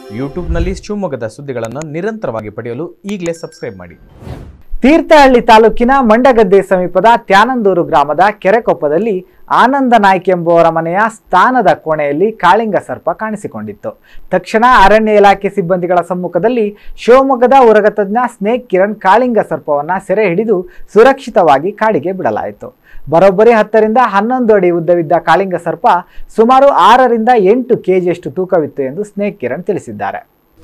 ಯೂಟ್ಯೂಬ್ನಲ್ಲಿ ಶಿವಮೊಗ್ಗದ ಸುದ್ದಿಗಳನ್ನು ನಿರಂತರವಾಗಿ ಪಡೆಯಲು ಈಗಲೇ ಸಬ್ಸ್ಕ್ರೈಬ್ ಮಾಡಿ ತೀರ್ಥಹಳ್ಳಿ ತಾಲೂಕಿನ ಮಂಡಗದ್ದೆ ಸಮೀಪದ ತ್ಯಾನಂದೂರು ಗ್ರಾಮದ ಕೆರೆಕೊಪ್ಪದಲ್ಲಿ ಆನಂದ ನಾಯ್ಕ್ ಎಂಬುವರ ಮನೆಯ ಸ್ಥಾನದ ಕೋಣೆಯಲ್ಲಿ ಕಾಳಿಂಗ ಸರ್ಪ ಕಾಣಿಸಿಕೊಂಡಿತ್ತು ತಕ್ಷಣ ಅರಣ್ಯ ಇಲಾಖೆ ಸಿಬ್ಬಂದಿಗಳ ಸಮ್ಮುಖದಲ್ಲಿ ಶಿವಮೊಗ್ಗದ ಉರಗತಜ್ಞ ಸ್ನೇಕ್ ಕಿರಣ್ ಕಾಳಿಂಗ ಸರ್ಪವನ್ನ ಸೆರೆ ಹಿಡಿದು ಸುರಕ್ಷಿತವಾಗಿ ಕಾಡಿಗೆ ಬಿಡಲಾಯಿತು ಬರೋಬ್ಬರಿ ಹತ್ತರಿಂದ ಹನ್ನೊಂದು ಅಡಿ ಉದ್ದವಿದ್ದ ಕಾಳಿಂಗ ಸರ್ಪ ಸುಮಾರು ಆರರಿಂದ ಎಂಟು ಕೆಜಿಯಷ್ಟು ತೂಕವಿತ್ತು ಎಂದು ಸ್ನೇಕ್ ಕಿರಣ್ ತಿಳಿಸಿದ್ದಾರೆ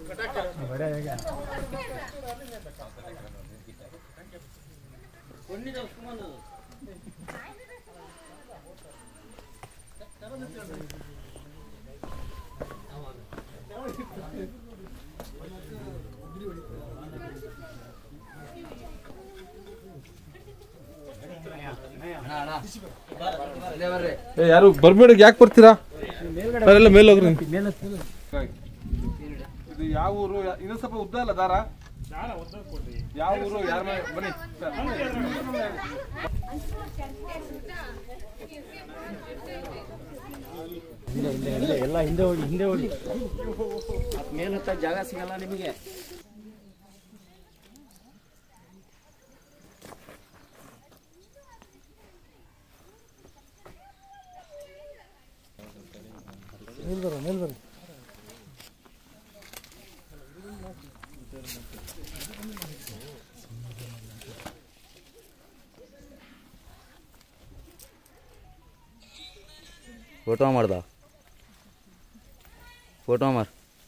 ಏ, ಯಾರು ಬರ್ಬೇಡ ಯಾಕೆ ಬರ್ತೀರಾ ಅವರೆಲ್ಲ ಮೇಲೆ ಹೋಗ್ರಿ ಇದು ಯಾವ ಊರು ಯಾ- ಇನ್ನೊಂದ್ ಸ್ವಲ್ಪ ಉದ್ದ ಅಲ್ಲ ದಾರ ಯಾವ ಊರು ಯಾರ ಬನ್ನಿ ಜಾಗ ಸಿಗಲ್ಲ ನಿಮಗೆ ಫೋಟೋ ಮಾಡ್ದ ಫೋಟೋ ಮಾರ್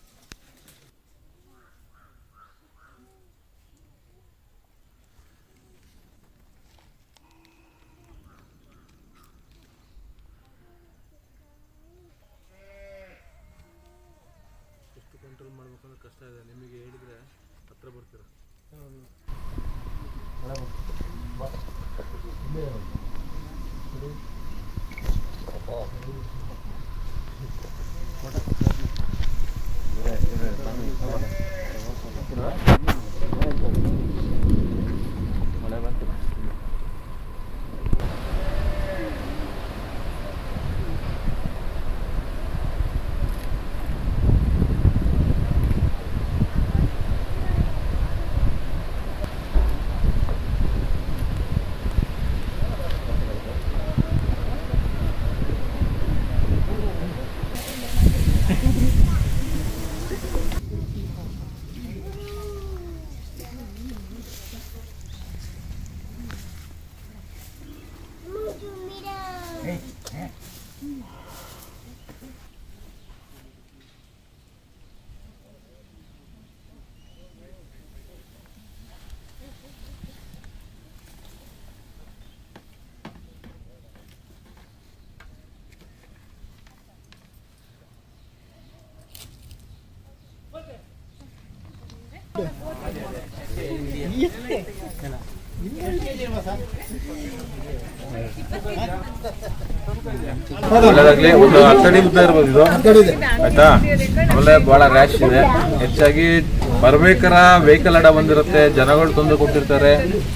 ಒಳ್ಳೇದಾಗ್ಲಿ ಒಂದು ಹತ್ತಡಿ ಉದ್ದ ಇರ್ಬೋದು ಇದು ಆಯ್ತಾ ಆಮೇಲೆ ಬಹಳ ರ್ಯಾಶ್ ಇದೆ ಹೆಚ್ಚಾಗಿ ಬರ್ಬೇಕಾರ ವೆಹಿಕಲ್ ಅಡ ಬಂದಿರುತ್ತೆ ಜನಗಳು ತೊಂದರೆ ಕೊಟ್ಟಿರ್ತಾರೆ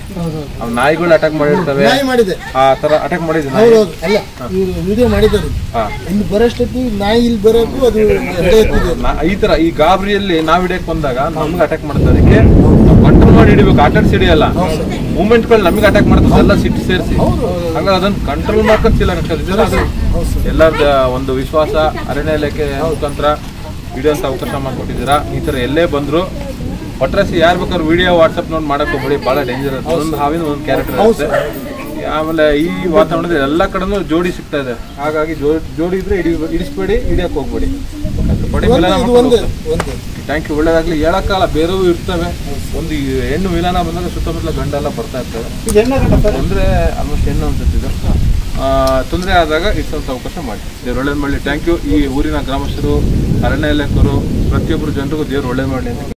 ಅವ್ ನಾಯಿಗಳು ಅಟ್ಯಾಕ್ ಮಾಡಿರ್ತವೆ ಮಾಡಿದೆ ಆ ತರ ಅಟ್ಯಾಕ್ ಮಾಡಿದ್ವಿ ಹೌದೌದು ಅಲ್ಲ ಇವ್ರು ವಿಡಿಯೋ ಮಾಡಿದ್ದಾರೆ ಹಾ. ಇಲ್ಲಿ ಬರೋಷ್ಟೊತ್ತಿ ನಾಯಿ ಇಲ್ಲಿ ಬರೋಕ್ಕೂ ಅದು ಎಡೆ ಎತ್ತಿದೆ ನಾ- ಈ ತರ ಈ ಗಾಬರಿಯಲ್ಲಿ ನಾವ್ ಹಿಡಿಯಕ್ ಬಂದಾಗ ನಮ್ಗೆ ಅಟ್ಯಾಕ್ ಮಾಡ್ತಾರೆ ಅದಕ್ಕೆ ಕಂಟ್ರೋಲ್ ಮಾಡಿ ಹಿಡಿಬೇಕು ಆಟ ಹಿಡಿಯಲ್ಲ ಮೂಮೆಂಟ್ ಗಳು ನಮಗೆ ಅಟ್ಯಾಕ್ ಮಾಡ್ತದೆ ಎಲ್ಲ ಸಿಟ್ಟು ಸೇರಿಸಿ ಹಂಗಾಗಿ ಅದನ್ನ ಕಂಟ್ರೋಲ್ ಮಾಡ್ಕೊಂಡು ತಿನ್ನಕ್ಕಾಗ್ತದೆ ಅದು ಎಲ್ಲರದ ಒಂದು ವಿಶ್ವಾಸ ಅರಣ್ಯ ಇಲಾಖೆ ಮುಖಾಂತರ ಹಿಡಿಯೋಂತ ಅವಕಾಶ ಮಾಡಿಕೊಟ್ಟಿದ್ದೀರಾ ಈ ತರ ಎಲ್ಲೇ ಬಂದ್ರು ಒಟ್ರಾಸಿ ಯಾರು ಬೇಕಾದ್ರೂ ವಿಡಿಯೋ ವಾಟ್ಸಪ್ ನೋಡಿ ಮಾಡಕ್ ಹೋಗ್ಬೇಡಿ ಬಹಳ ಡೇಂಜರ್ ಒಂದು ಹಾವಿನ ಒಂದು ಕ್ಯಾರೆಕ್ಟರ್ ಇರುತ್ತೆ ಆಮೇಲೆ ಈ ವಾತಾವರಣದಲ್ಲಿ ಎಲ್ಲ ಕಡೆನೂ ಜೋಡಿ ಸಿಗ್ತಾ ಇದೆ ಹಾಗಾಗಿ ಜೋ- ಜೋಡಿ ಇದ್ರೆ ಹಿಡಿ ಹಿಡಿಸ್ಬೇಡಿ ಹಿಡಿಯಕ್ ಹೋಗ್ಬೇಡಿ ಬಡಿ ಒಂದು ಮಿಲನ ಇದು ಮಾಡ್ಕೊಂಡು ಒಂದು ಹೋಗ್ತಾರೆ. ಒಂದು ಥ್ಯಾಂಕ್ ಯು ಒಳ್ಳೇದಾಗ್ಲಿ ಹೇಳಕ್ಕಾಗಲ್ಲ ಬೇರೆವು ಇರ್ತವೆ ಒಂದು ಈ ಹೆಣ್ಣು ಮಿಲನ ಬಂದಾಗ ಸುತ್ತಮುತ್ತಲ ಗಂಡೆಲ್ಲ ಬರ್ತಾ ಇರ್ತವೆ ತೊಂದರೆ ಆಲ್ಮೋಸ್ಟ್ ಹೆಣ್ಣು ಅನ್ಸುತ್ತಿದೆ ತೊಂದರೆ ಆದಾಗ ಇಷ್ಟೊಂದು ಅವಕಾಶ ಮಾಡಿ ದೇವ್ರು ಒಳ್ಳೇದು ಮಾಡಲಿ ಥ್ಯಾಂಕ್ ಯು ಈ ಊರಿನ ಗ್ರಾಮಸ್ಥರು ಅರಣ್ಯ ಇಲಾಖೆಯವರು ಪ್ರತಿಯೊಬ್ಬರು ಜನರಿಗೂ ದೇವ್ರು ಒಳ್ಳೇದು ಮಾಡಲಿ ಅಂತ